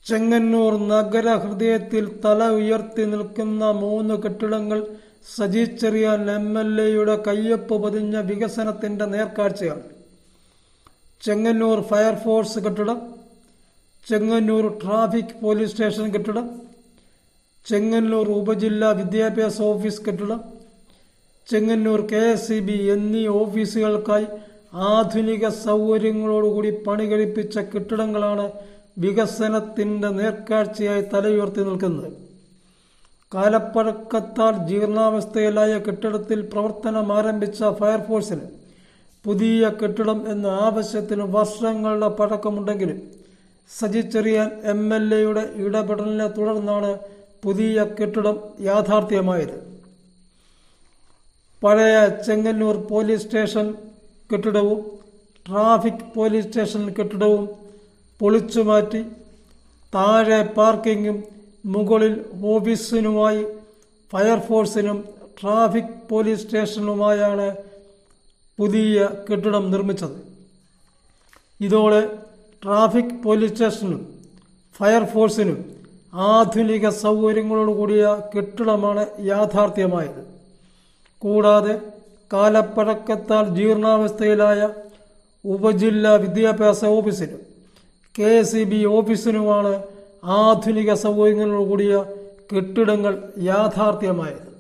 ചെങ്ങന്നൂർ നഗരഹൃദയത്തിൽ തല ഉയർത്തി നിൽക്കുന്ന മൂന്ന് കെട്ടിടങ്ങൾ സജി ചെറിയാൻ എം എൽ എയുടെ കയ്യൊപ്പ് പതിഞ്ഞ വികസനത്തിന്റെ നേർക്കാഴ്ചയാണ് ചെങ്ങന്നൂർ ഫയർഫോഴ്സ് കെട്ടിടം ചെങ്ങന്നൂർ ട്രാഫിക് പോലീസ് സ്റ്റേഷൻ കെട്ടിടം ചെങ്ങന്നൂർ ഉപജില്ലാ വിദ്യാഭ്യാസ ഓഫീസ് കെട്ടിടം Chengannur K S C B എന്നീ ഓഫീസുകൾക്കായി ആധുനിക സൗകര്യങ്ങളോടുകൂടി പണി കഴിപ്പിച്ച കെട്ടിടങ്ങളാണ് വികസനത്തിന്റെ നേർക്കാഴ്ചയായി തലയുയർത്തി നിൽക്കുന്നത് കാലപ്പഴക്കത്താൽ ജീർണാവസ്ഥയിലായ കെട്ടിടത്തിൽ പ്രവർത്തനം ആരംഭിച്ച ഫയർഫോഴ്സിന് പുതിയ കെട്ടിടം എന്ന ആവശ്യത്തിന് വർഷങ്ങളുടെ പഴക്കമുണ്ടെങ്കിലും സജി ചെറിയാൻ എം എൽ എയുടെ ഇടപെടലിനെ തുടർന്നാണ് പുതിയ കെട്ടിടം യാഥാർത്ഥ്യമായത് പഴയ ചെങ്ങന്നൂർ പോലീസ് സ്റ്റേഷൻ കെട്ടിടവും ട്രാഫിക് പോലീസ് സ്റ്റേഷൻ കെട്ടിടവും പൊളിച്ചുമാറ്റി താഴെ പാർക്കിങ്ങും മുകളിൽ ഓഫീസിനുമായി ഫയർഫോഴ്സിനും ട്രാഫിക് പോലീസ് സ്റ്റേഷനുമായാണ് പുതിയ കെട്ടിടം നിർമ്മിച്ചത് ഇതോടെ ട്രാഫിക് പോലീസ് സ്റ്റേഷനും ഫയർഫോഴ്സിനും ആധുനിക സൗകര്യങ്ങളോടുകൂടിയ കെട്ടിടമാണ് യാഥാർത്ഥ്യമായത് കൂടാതെ കാലപ്പഴക്കത്താൽ ജീർണാവസ്ഥയിലായ ഉപജില്ലാ വിദ്യാഭ്യാസ ഓഫീസിനും കെ എസ് ഇ ബി ഓഫീസിനുമാണ് ആധുനിക സൗകര്യങ്ങളോടുകൂടിയ കെട്ടിടങ്ങൾ യാഥാർത്ഥ്യമായത്